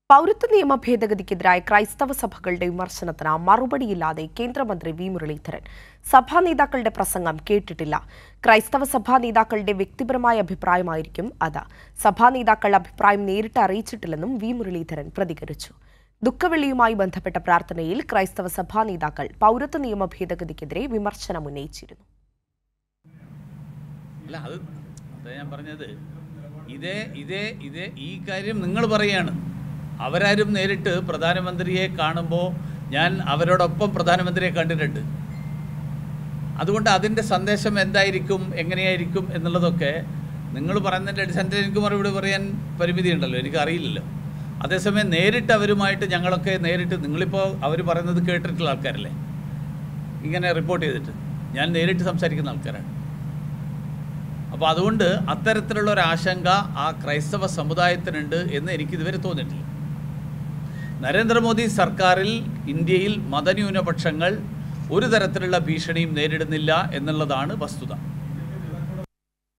പൗരത്വ നിയമ ഭേദഗതിക്കെതിരായ ക്രൈസ്തവ സഭകളുടെ വിമർശനത്തിന് മറുപടിയില്ലാതെ കേന്ദ്രമന്ത്രി വി മുരളീധരൻ സഭാ നേതാക്കളുടെ പ്രസംഗം കേട്ടിട്ടില്ല ക്രൈസ്തവ സഭാ നേതാക്കളുടെ വ്യക്തിപരമായ അഭിപ്രായമായിരിക്കും അത് സഭാ നേതാക്കൾ അഭിപ്രായം നേരിട്ട് അറിയിച്ചിട്ടില്ലെന്നും വി മുരളീധരൻ പ്രതികരിച്ചു ദുഃഖവെള്ളിയുമായി ബന്ധപ്പെട്ട പ്രാർത്ഥനയിൽ ക്രൈസ്തവ സഭാ നേതാക്കൾ പൗരത്വ നിയമ ഭേദഗതിക്കെതിരെ വിമർശനം ഉന്നയിച്ചിരുന്നു അല്ല അത് അതാ ഞാൻ പറഞ്ഞത് ഇതേ ഇതേ ഇതേ ഈ കാര്യം നിങ്ങൾ പറയാണ് അവരാരും നേരിട്ട് പ്രധാനമന്ത്രിയെ കാണുമ്പോൾ ഞാൻ അവരോടൊപ്പം പ്രധാനമന്ത്രിയെ കണ്ടിട്ടുണ്ട് അതുകൊണ്ട് അതിൻ്റെ സന്ദേശം എന്തായിരിക്കും എങ്ങനെയായിരിക്കും എന്നുള്ളതൊക്കെ നിങ്ങൾ പറയുന്നതിൻ്റെ അടിസ്ഥാനത്തിൽ എനിക്ക് മറുപടി പറയാൻ പരിമിതി ഉണ്ടല്ലോ എനിക്ക് അറിയില്ലല്ലോ അതേസമയം നേരിട്ട് അവരുമായിട്ട് ഞങ്ങളൊക്കെ നേരിട്ട് നിങ്ങളിപ്പോൾ അവർ പറയുന്നത് കേട്ടിട്ടുള്ള ആൾക്കാരല്ലേ ഇങ്ങനെ റിപ്പോർട്ട് ചെയ്തിട്ട് ഞാൻ നേരിട്ട് സംസാരിക്കുന്ന ആൾക്കാരാണ് അപ്പോൾ അതുകൊണ്ട് അത്തരത്തിലുള്ള ഒരു ആശങ്ക ആ ക്രൈസ്തവ സമുദായത്തിനുണ്ട് എന്ന് എനിക്കിതുവരെ തോന്നിയിട്ടില്ല നരേന്ദ്രമോദി സർക്കാരിൽ ഇന്ത്യയിൽ മതന്യൂനപക്ഷങ്ങൾ ഒരു തരത്തിലുള്ള ഭീഷണിയും നേരിടുന്നില്ല എന്നുള്ളതാണ് വസ്തുത